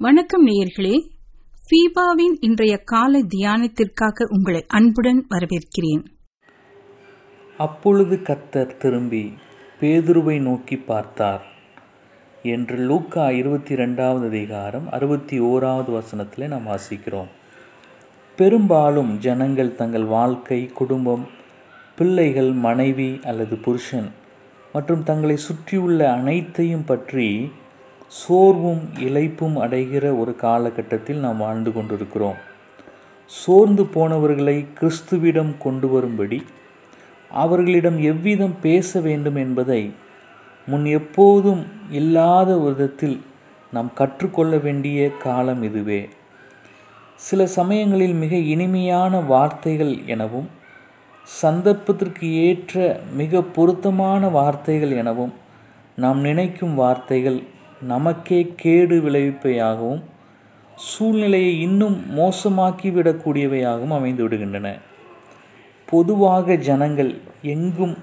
வணக்கம் நேயர்களே ஃபீபாவின் இன்றைய காலை தியானத்திற்காக உங்களை அன்புடன் வரவேற்கிறேன் அப்பொழுது கத்தர் திரும்பி பேதுருவை நோக்கி பார்த்தார் என்று லூக்கா இருபத்தி ரெண்டாவது அதிகாரம் அறுபத்தி ஓராவது வசனத்தில் நாம் வாசிக்கிறோம் பெரும்பாலும் ஜனங்கள் தங்கள் வாழ்க்கை குடும்பம் பிள்ளைகள் மனைவி அல்லது புருஷன் மற்றும் தங்களை சுற்றியுள்ள அனைத்தையும் பற்றி சோர்வும் இழைப்பும் அடைகிற ஒரு காலகட்டத்தில் நாம் வாழ்ந்து கொண்டிருக்கிறோம் சோர்ந்து போனவர்களை கிறிஸ்துவிடம் கொண்டு வரும்படி அவர்களிடம் எவ்விதம் பேச வேண்டும் என்பதை முன் எப்போதும் இல்லாத விதத்தில் நாம் கற்றுக்கொள்ள வேண்டிய காலம் இதுவே சில சமயங்களில் மிக இனிமையான வார்த்தைகள் எனவும் சந்தர்ப்பத்திற்கு ஏற்ற மிக பொருத்தமான வார்த்தைகள் எனவும் நாம் நினைக்கும் வார்த்தைகள் நமக்கே கேடு விளைவிப்பையாகவும் சூழ்நிலையை இன்னும் மோசமாக்கிவிடக்கூடியவையாகவும் அமைந்து விடுகின்றன பொதுவாக ஜனங்கள் எங்கும்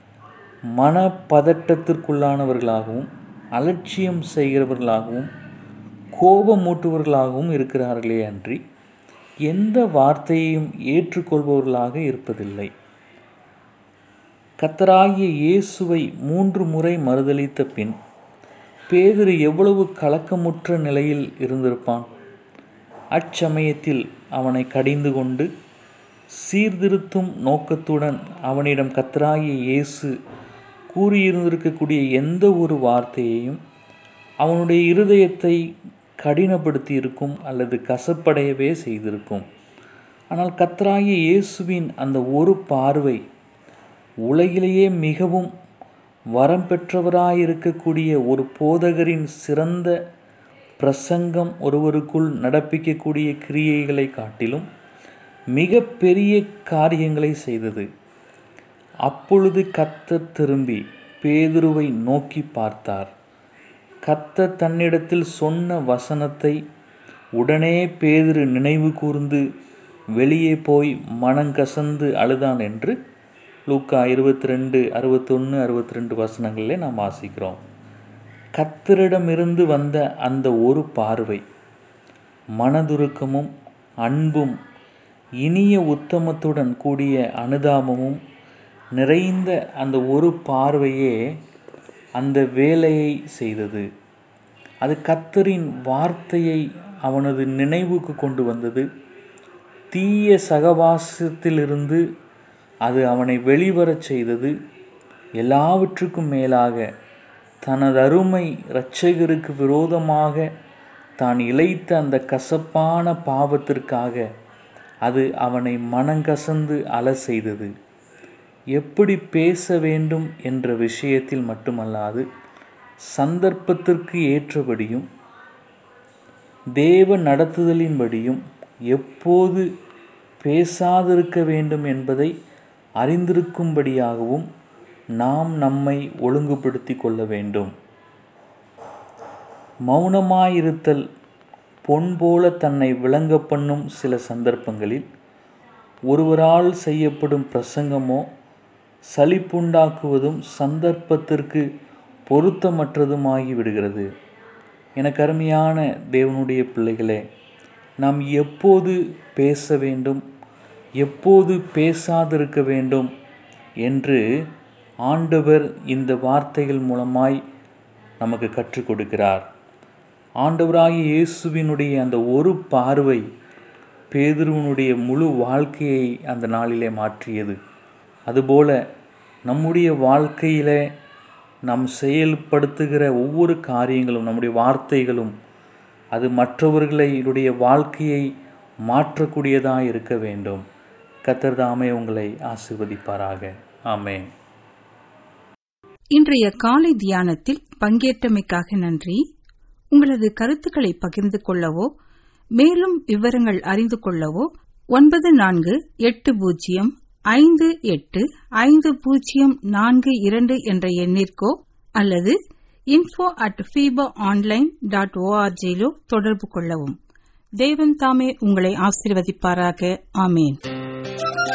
மனப்பதட்டத்திற்குள்ளானவர்களாகவும் அலட்சியம் செய்கிறவர்களாகவும் கோபமூட்டுவர்களாகவும் இருக்கிறார்களே அன்றி எந்த வார்த்தையையும் ஏற்றுக்கொள்பவர்களாக இருப்பதில்லை கத்தராகிய இயேசுவை மூன்று முறை மறுதளித்த பின் பேதுரு எவ்வளவு கலக்கமுற்ற நிலையில் இருந்திருப்பான் அச்சமயத்தில் அவனை கடிந்து கொண்டு சீர்திருத்தும் நோக்கத்துடன் அவனிடம் கத்தராகிய இயேசு கூறியிருந்திருக்கக்கூடிய எந்த ஒரு வார்த்தையையும் அவனுடைய இருதயத்தை கடினப்படுத்தி இருக்கும் அல்லது கசப்படையவே செய்திருக்கும் ஆனால் கத்தராகிய இயேசுவின் அந்த ஒரு பார்வை உலகிலேயே மிகவும் வரம் பெற்றவராயிருக்கக்கூடிய ஒரு போதகரின் சிறந்த பிரசங்கம் ஒருவருக்குள் நடப்பிக்கக்கூடிய கிரியைகளை காட்டிலும் மிக பெரிய காரியங்களை செய்தது அப்பொழுது கத்தர் திரும்பி பேதுருவை நோக்கி பார்த்தார் கத்த தன்னிடத்தில் சொன்ன வசனத்தை உடனே பேதிரு நினைவு கூர்ந்து வெளியே போய் மனங்கசந்து அழுதான் என்று லூக்கா இருபத்தி ரெண்டு அறுபத்தொன்று அறுபத்தி ரெண்டு வசனங்களிலே நாம் வாசிக்கிறோம் கத்தரிடமிருந்து வந்த அந்த ஒரு பார்வை மனதுருக்கமும் அன்பும் இனிய உத்தமத்துடன் கூடிய அனுதாபமும் நிறைந்த அந்த ஒரு பார்வையே அந்த வேலையை செய்தது அது கத்தரின் வார்த்தையை அவனது நினைவுக்கு கொண்டு வந்தது தீய சகவாசத்திலிருந்து அது அவனை வெளிவரச் செய்தது எல்லாவற்றுக்கும் மேலாக தனது அருமை இரட்சகருக்கு விரோதமாக தான் இழைத்த அந்த கசப்பான பாவத்திற்காக அது அவனை மனங்கசந்து அல செய்தது எப்படி பேச வேண்டும் என்ற விஷயத்தில் மட்டுமல்லாது சந்தர்ப்பத்திற்கு ஏற்றபடியும் தேவ நடத்துதலின்படியும் எப்போது பேசாதிருக்க வேண்டும் என்பதை அறிந்திருக்கும்படியாகவும் நாம் நம்மை ஒழுங்குபடுத்தி கொள்ள வேண்டும் மௌனமாயிருத்தல் பொன் போல தன்னை விளங்க பண்ணும் சில சந்தர்ப்பங்களில் ஒருவரால் செய்யப்படும் பிரசங்கமோ சலிப்புண்டாக்குவதும் சந்தர்ப்பத்திற்கு பொருத்தமற்றதுமாகி விடுகிறது எனக்கு அருமையான தேவனுடைய பிள்ளைகளே நாம் எப்போது பேச வேண்டும் எப்போது பேசாதிருக்க வேண்டும் என்று ஆண்டவர் இந்த வார்த்தைகள் மூலமாய் நமக்கு கற்றுக் கொடுக்கிறார் ஆண்டவராகிய இயேசுவினுடைய அந்த ஒரு பார்வை பேதுருவனுடைய முழு வாழ்க்கையை அந்த நாளிலே மாற்றியது அதுபோல நம்முடைய வாழ்க்கையில் நாம் செயல்படுத்துகிற ஒவ்வொரு காரியங்களும் நம்முடைய வார்த்தைகளும் அது மற்றவர்களுடைய வாழ்க்கையை மாற்றக்கூடியதாக இருக்க வேண்டும் கத்தர் தாமே உங்களை ஆசிர்வதிப்பாராக ஆமேன் இன்றைய காலை தியானத்தில் பங்கேற்றமைக்காக நன்றி உங்களது கருத்துக்களை பகிர்ந்து கொள்ளவோ மேலும் விவரங்கள் அறிந்து கொள்ளவோ ஒன்பது நான்கு எட்டு பூஜ்ஜியம் ஐந்து எட்டு ஐந்து பூஜ்ஜியம் நான்கு இரண்டு என்ற எண்ணிற்கோ அல்லது info at FEBA online dot ஓஆர்ஜியிலோ தொடர்பு கொள்ளவும் தேவன் தாமே உங்களை ஆசீர்வதிப்பாராக ஆமேன்